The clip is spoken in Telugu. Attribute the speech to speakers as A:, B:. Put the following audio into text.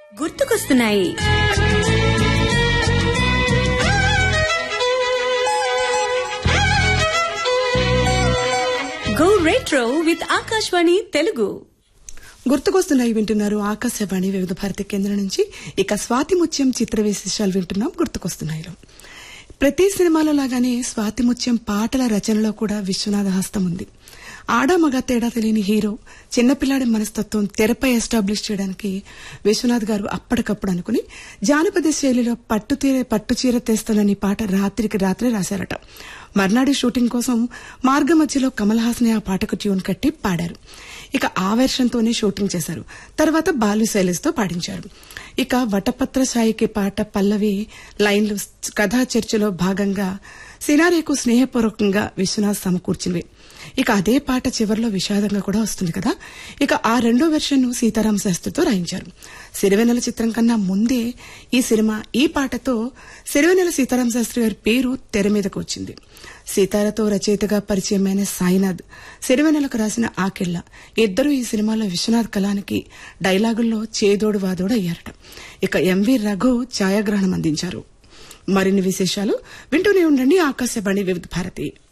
A: గుర్తుకొస్తున్నాయి go retro with Akashvani Telugu
B: గుర్తుకొస్తున్నాయి వింటున్నారు ఆకాశవాణి వివిధ భారతి కేంద్రం నుంచి ఇక స్వాతి ముత్యం చిత్ర విశేషాలు వింటున్నాం గుర్తుకొస్తున్నాయిలో ప్రతి సినిమాలో లాగానే స్వాతి ముత్యం పాటల రచనలో కూడా విశ్వనాథ హస్తం ఉంది ఆడ మగ తేడా తెలియని హీరో చిన్నపిల్లాడి మనస్తత్వం తెరపై ఎస్టాబ్లిష్ చేయడానికి విశ్వనాథ్ గారు అప్పటికప్పుడు అనుకుని జానపద శైలిలో పట్టు తీర పట్టు చీర తెస్తానని పాట రాత్రికి రాత్రే రాశారట మర్నాడు షూటింగ్ కోసం మార్గ మధ్యలో కమల్ హాసన్ ఆ పాటకు ట్యూన్ కట్టి పాడారు ఇక ఆ వెర్షన్తోనే షూటింగ్ చేశారు తర్వాత బాలు శైలేష్తో పాడించారు ఇక వటపత్ర సాయికి పాట పల్లవి లైన్లు కథా చర్చలో భాగంగా సినారేకు స్నేహపూర్వకంగా విశ్వనాథ్ సమకూర్చినవి ఇక అదే పాట చివరిలో విషాదంగా కూడా వస్తుంది కదా ఇక ఆ రెండో వెర్షన్ సీతారామ శాస్త్రితో రాయించారు సిరివెన్నెల చిత్రం కన్నా ముందే ఈ సినిమా ఈ పాటతో సిరివెన్నెల సీతారామ శాస్త్రి గారి పేరు తెర మీదకు వచ్చింది సీతారతో రచయితగా పరిచయమైన సాయినాథ్ సిరివెన్నెలకు రాసిన ఆకెళ్ల ఇద్దరు ఈ సినిమాలో విశ్వనాథ్ కళానికి డైలాగుల్లో చేదోడు వాదోడు అయ్యారట ఇక ఎంవి రఘు ఛాయాగ్రహణం అందించారు మరిన్ని విశేషాలు వింటూనే ఉండండి ఆకాశవాణి వివిధ భారతి